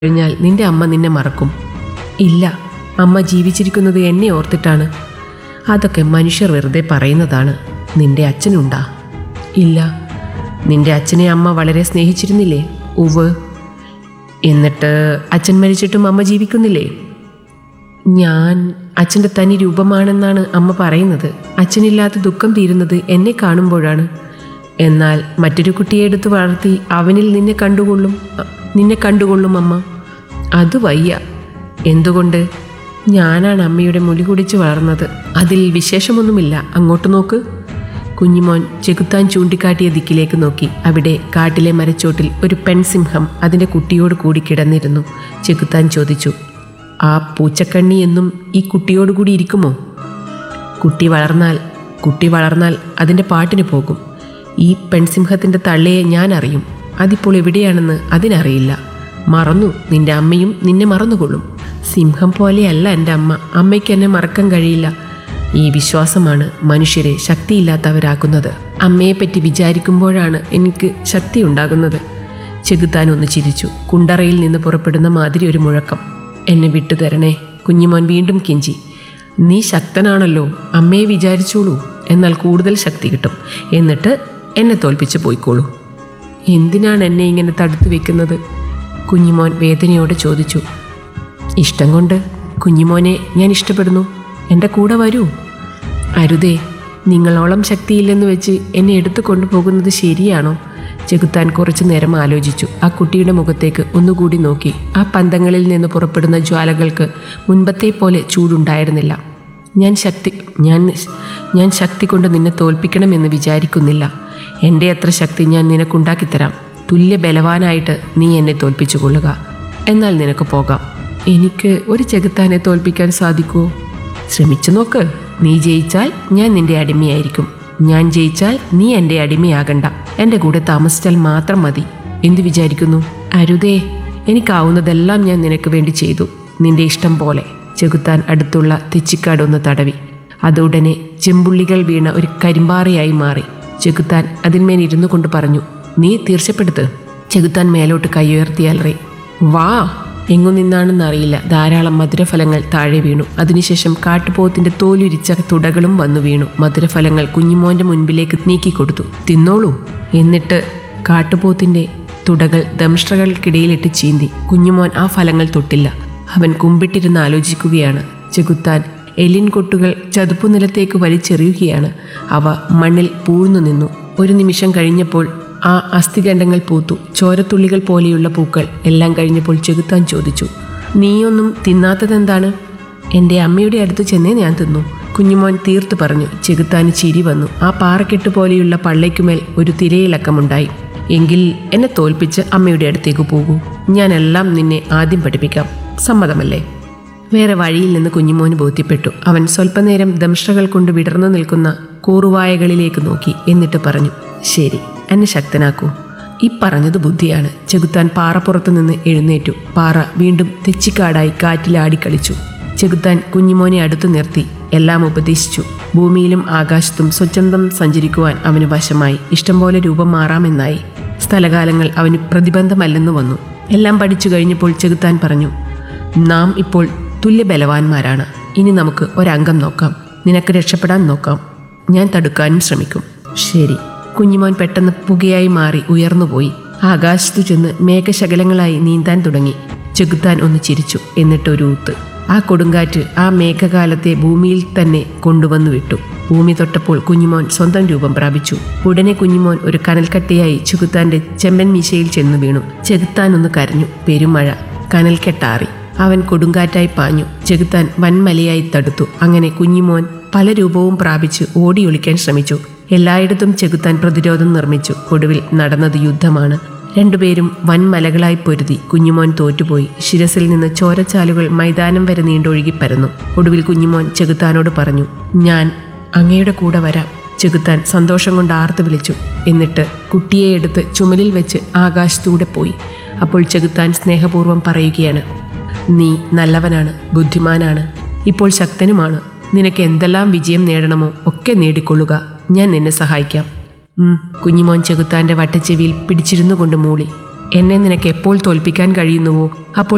കഴിഞ്ഞാൽ നിന്റെ അമ്മ നിന്നെ മറക്കും ഇല്ല അമ്മ ജീവിച്ചിരിക്കുന്നത് എന്നെ ഓർത്തിട്ടാണ് അതൊക്കെ മനുഷ്യർ വെറുതെ പറയുന്നതാണ് നിന്റെ അച്ഛനുണ്ടാ ഇല്ല നിന്റെ അച്ഛനെ അമ്മ വളരെ സ്നേഹിച്ചിരുന്നില്ലേ ഉവ് എന്നിട്ട് അച്ഛൻ മരിച്ചിട്ടും അമ്മ ജീവിക്കുന്നില്ലേ ഞാൻ അച്ഛൻ്റെ തനി രൂപമാണെന്നാണ് അമ്മ പറയുന്നത് അച്ഛനില്ലാത്ത ദുഃഖം തീരുന്നത് എന്നെ കാണുമ്പോഴാണ് എന്നാൽ മറ്റൊരു കുട്ടിയെ എടുത്ത് വളർത്തി അവനിൽ നിന്നെ കണ്ടുകൊള്ളും അ, നിന്നെ കണ്ടുകൊള്ളും അമ്മ അത് വയ്യ എന്തുകൊണ്ട് ഞാനാണ് അമ്മയുടെ മുടി കുടിച്ച് വളർന്നത് അതിൽ വിശേഷമൊന്നുമില്ല അങ്ങോട്ട് നോക്ക് കുഞ്ഞിമോൻ ചെകുത്താൻ ചൂണ്ടിക്കാട്ടിയ ദിക്കിലേക്ക് നോക്കി അവിടെ കാട്ടിലെ മരച്ചോട്ടിൽ ഒരു പെൺസിംഹം അതിൻ്റെ കുട്ടിയോട് കൂടി കിടന്നിരുന്നു ചെകുത്താൻ ചോദിച്ചു ആ പൂച്ചക്കണ്ണി എന്നും ഈ കുട്ടിയോട് കൂടി ഇരിക്കുമോ കുട്ടി വളർന്നാൽ കുട്ടി വളർന്നാൽ അതിൻ്റെ പാട്ടിന് പോകും ഈ പെൺസിംഹത്തിൻ്റെ തള്ളയെ ഞാൻ അറിയും അതിപ്പോൾ എവിടെയാണെന്ന് അതിനറിയില്ല മറന്നു നിന്റെ അമ്മയും നിന്നെ മറന്നുകൊള്ളും സിംഹം പോലെയല്ല എൻ്റെ അമ്മ അമ്മയ്ക്ക് എന്നെ മറക്കാൻ കഴിയില്ല ഈ വിശ്വാസമാണ് മനുഷ്യരെ ശക്തിയില്ലാത്തവരാക്കുന്നത് അമ്മയെപ്പറ്റി വിചാരിക്കുമ്പോഴാണ് എനിക്ക് ശക്തി ഉണ്ടാകുന്നത് ചെകുത്താൻ ഒന്ന് ചിരിച്ചു കുണ്ടറയിൽ നിന്ന് പുറപ്പെടുന്ന മാതിരി ഒരു മുഴക്കം എന്നെ വിട്ടുതരണേ കുഞ്ഞിമോൻ വീണ്ടും കിഞ്ചി നീ ശക്തനാണല്ലോ അമ്മയെ വിചാരിച്ചോളൂ എന്നാൽ കൂടുതൽ ശക്തി കിട്ടും എന്നിട്ട് എന്നെ തോൽപ്പിച്ച് പോയിക്കോളൂ എന്തിനാണ് എന്നെ ഇങ്ങനെ തടുത്തു വെക്കുന്നത് കുഞ്ഞിമോൻ വേദനയോടെ ചോദിച്ചു ഇഷ്ടം കൊണ്ട് കുഞ്ഞിമോനെ ഞാൻ ഇഷ്ടപ്പെടുന്നു എൻ്റെ കൂടെ വരൂ അരുതേ നിങ്ങളോളം ശക്തിയില്ലെന്ന് വെച്ച് എന്നെ എടുത്തു കൊണ്ടുപോകുന്നത് ശരിയാണോ ചെകുത്താൻ കുറച്ചു നേരം ആലോചിച്ചു ആ കുട്ടിയുടെ മുഖത്തേക്ക് ഒന്നുകൂടി നോക്കി ആ പന്തങ്ങളിൽ നിന്ന് പുറപ്പെടുന്ന ജ്വാലകൾക്ക് മുൻപത്തെ പോലെ ചൂടുണ്ടായിരുന്നില്ല ഞാൻ ശക്തി ഞാൻ ഞാൻ ശക്തി കൊണ്ട് നിന്നെ തോൽപ്പിക്കണമെന്ന് വിചാരിക്കുന്നില്ല എൻ്റെ അത്ര ശക്തി ഞാൻ നിനക്കുണ്ടാക്കിത്തരാം തുല്യ ബലവാനായിട്ട് നീ എന്നെ തോൽപ്പിച്ചു കൊള്ളുക എന്നാൽ നിനക്ക് പോകാം എനിക്ക് ഒരു ചെകുത്താനെ തോൽപ്പിക്കാൻ സാധിക്കുമോ ശ്രമിച്ചു നോക്ക് നീ ജയിച്ചാൽ ഞാൻ നിന്റെ അടിമയായിരിക്കും ഞാൻ ജയിച്ചാൽ നീ എൻ്റെ അടിമയാകണ്ട എൻ്റെ കൂടെ താമസിച്ചാൽ മാത്രം മതി എന്തു വിചാരിക്കുന്നു അരുതേ എനിക്കാവുന്നതെല്ലാം ഞാൻ നിനക്ക് വേണ്ടി ചെയ്തു നിന്റെ ഇഷ്ടം പോലെ ചെകുത്താൻ അടുത്തുള്ള തെച്ചിക്കാട് ഒന്ന് തടവി അതുടനെ ചെമ്പുള്ളികൾ വീണ ഒരു കരിമ്പാറയായി മാറി ചെകുത്താൻ അതിന്മേൽ ഇരുന്നു കൊണ്ട് പറഞ്ഞു നീ തീർച്ചപ്പെടുത്ത് ചെകുത്താൻ മേലോട്ട് കൈയുയർത്തിയാലറേ വാ എങ്ങു നിന്നാണെന്നറിയില്ല ധാരാളം മധുരഫലങ്ങൾ താഴെ വീണു അതിനുശേഷം കാട്ടുപോത്തിന്റെ തോലുരിച്ച തുടകളും വന്നു വീണു മധുരഫലങ്ങൾ കുഞ്ഞുമോന്റെ മുൻപിലേക്ക് നീക്കിക്കൊടുത്തു തിന്നോളൂ എന്നിട്ട് കാട്ടുപോത്തിന്റെ തുടകൾ ദംഷ്ട്രകൾക്കിടയിലിട്ട് ചീന്തി കുഞ്ഞുമോൻ ആ ഫലങ്ങൾ തൊട്ടില്ല അവൻ കുമ്പിട്ടിരുന്ന് ആലോചിക്കുകയാണ് ചെകുത്താൻ എലിൻ കൊട്ടുകൾ ചതുപ്പു നിലത്തേക്ക് വലിച്ചെറിയുകയാണ് അവ മണ്ണിൽ പൂഴ്ന്നു നിന്നു ഒരു നിമിഷം കഴിഞ്ഞപ്പോൾ ആ അസ്ഥിഖണ്ഡങ്ങൾ പൂത്തു ചോരത്തുള്ളികൾ പോലെയുള്ള പൂക്കൾ എല്ലാം കഴിഞ്ഞപ്പോൾ ചെകുത്താൻ ചോദിച്ചു നീയൊന്നും തിന്നാത്തതെന്താണ് എൻ്റെ അമ്മയുടെ അടുത്ത് ചെന്നേ ഞാൻ തിന്നു കുഞ്ഞുമോൻ തീർത്തു പറഞ്ഞു ചെകുത്താന് ചിരി വന്നു ആ പാറക്കെട്ട് പോലെയുള്ള പള്ളയ്ക്കുമേൽ ഒരു തിരയിളക്കമുണ്ടായി എങ്കിൽ എന്നെ തോൽപ്പിച്ച് അമ്മയുടെ അടുത്തേക്ക് പോകൂ ഞാനെല്ലാം നിന്നെ ആദ്യം പഠിപ്പിക്കാം സമ്മതമല്ലേ വേറെ വഴിയിൽ നിന്ന് കുഞ്ഞുമോന് ബോധ്യപ്പെട്ടു അവൻ സ്വല്പനേരം ദംഷ്ട്രകൾ കൊണ്ട് വിടർന്നു നിൽക്കുന്ന കൂറുവായകളിലേക്ക് നോക്കി എന്നിട്ട് പറഞ്ഞു ശരി എന്നെ ശക്തനാക്കൂ ഈ പറഞ്ഞത് ബുദ്ധിയാണ് ചെകുത്താൻ പാറപ്പുറത്തു നിന്ന് എഴുന്നേറ്റു പാറ വീണ്ടും തെച്ചിക്കാടായി കാറ്റിലാടിക്കളിച്ചു ചെകുത്താൻ കുഞ്ഞുമോനെ അടുത്തു നിർത്തി എല്ലാം ഉപദേശിച്ചു ഭൂമിയിലും ആകാശത്തും സ്വച്ഛന്തം സഞ്ചരിക്കുവാൻ അവന് വശമായി ഇഷ്ടംപോലെ രൂപം മാറാമെന്നായി സ്ഥലകാലങ്ങൾ അവന് പ്രതിബന്ധമല്ലെന്ന് വന്നു എല്ലാം പഠിച്ചു കഴിഞ്ഞപ്പോൾ ചെകുത്താൻ പറഞ്ഞു നാം ഇപ്പോൾ തുല്യ ബലവാന്മാരാണ് ഇനി നമുക്ക് ഒരംഗം നോക്കാം നിനക്ക് രക്ഷപ്പെടാൻ നോക്കാം ഞാൻ തടുക്കാനും ശ്രമിക്കും ശരി കുഞ്ഞുമോൻ പെട്ടെന്ന് പുകയായി മാറി ഉയർന്നുപോയി ആകാശത്തു ചെന്ന് മേഘശകലങ്ങളായി നീന്താൻ തുടങ്ങി ചെകുത്താൻ ഒന്ന് ചിരിച്ചു എന്നിട്ട് ഒരു ഊത്ത് ആ കൊടുങ്കാറ്റ് ആ മേഘകാലത്തെ ഭൂമിയിൽ തന്നെ കൊണ്ടുവന്നു വിട്ടു ഭൂമി തൊട്ടപ്പോൾ കുഞ്ഞുമോൻ സ്വന്തം രൂപം പ്രാപിച്ചു ഉടനെ കുഞ്ഞുമോൻ ഒരു കനൽക്കട്ടയായി ചെകുത്താന്റെ ചെമ്പൻ മീശയിൽ ചെന്ന് വീണു ചെകുത്താൻ ഒന്ന് കരഞ്ഞു പെരുമഴ കനൽക്കെട്ടാറി അവൻ കൊടുങ്കാറ്റായി പാഞ്ഞു ചെകുത്താൻ വൻമലയായി തടുത്തു അങ്ങനെ കുഞ്ഞിമോൻ പല രൂപവും പ്രാപിച്ച് ഓടിയൊളിക്കാൻ ശ്രമിച്ചു എല്ലായിടത്തും ചെകുത്താൻ പ്രതിരോധം നിർമ്മിച്ചു ഒടുവിൽ നടന്നത് യുദ്ധമാണ് രണ്ടുപേരും വൻമലകളായി പൊരുതി കുഞ്ഞുമോൻ തോറ്റുപോയി ശിരസിൽ നിന്ന് ചോരച്ചാലുകൾ മൈതാനം വരെ നീണ്ടൊഴുകി പരന്നു ഒടുവിൽ കുഞ്ഞുമോൻ ചെകുത്താനോട് പറഞ്ഞു ഞാൻ അങ്ങയുടെ കൂടെ വരാം ചെകുത്താൻ സന്തോഷം കൊണ്ട് ആർത്തു വിളിച്ചു എന്നിട്ട് കുട്ടിയെ എടുത്ത് ചുമലിൽ വെച്ച് ആകാശത്തൂടെ പോയി അപ്പോൾ ചെകുത്താൻ സ്നേഹപൂർവ്വം പറയുകയാണ് നീ നല്ലവനാണ് ബുദ്ധിമാനാണ് ഇപ്പോൾ ശക്തനുമാണ് നിനക്ക് എന്തെല്ലാം വിജയം നേടണമോ ഒക്കെ നേടിക്കൊള്ളുക ഞാൻ നിന്നെ സഹായിക്കാം ഉം, കുഞ്ഞിമോൻ ചെകുത്താന്റെ വട്ടച്ചെവിയിൽ പിടിച്ചിരുന്നു കൊണ്ട് മൂളി എന്നെ നിനക്ക് എപ്പോൾ തോൽപ്പിക്കാൻ കഴിയുന്നുവോ അപ്പോൾ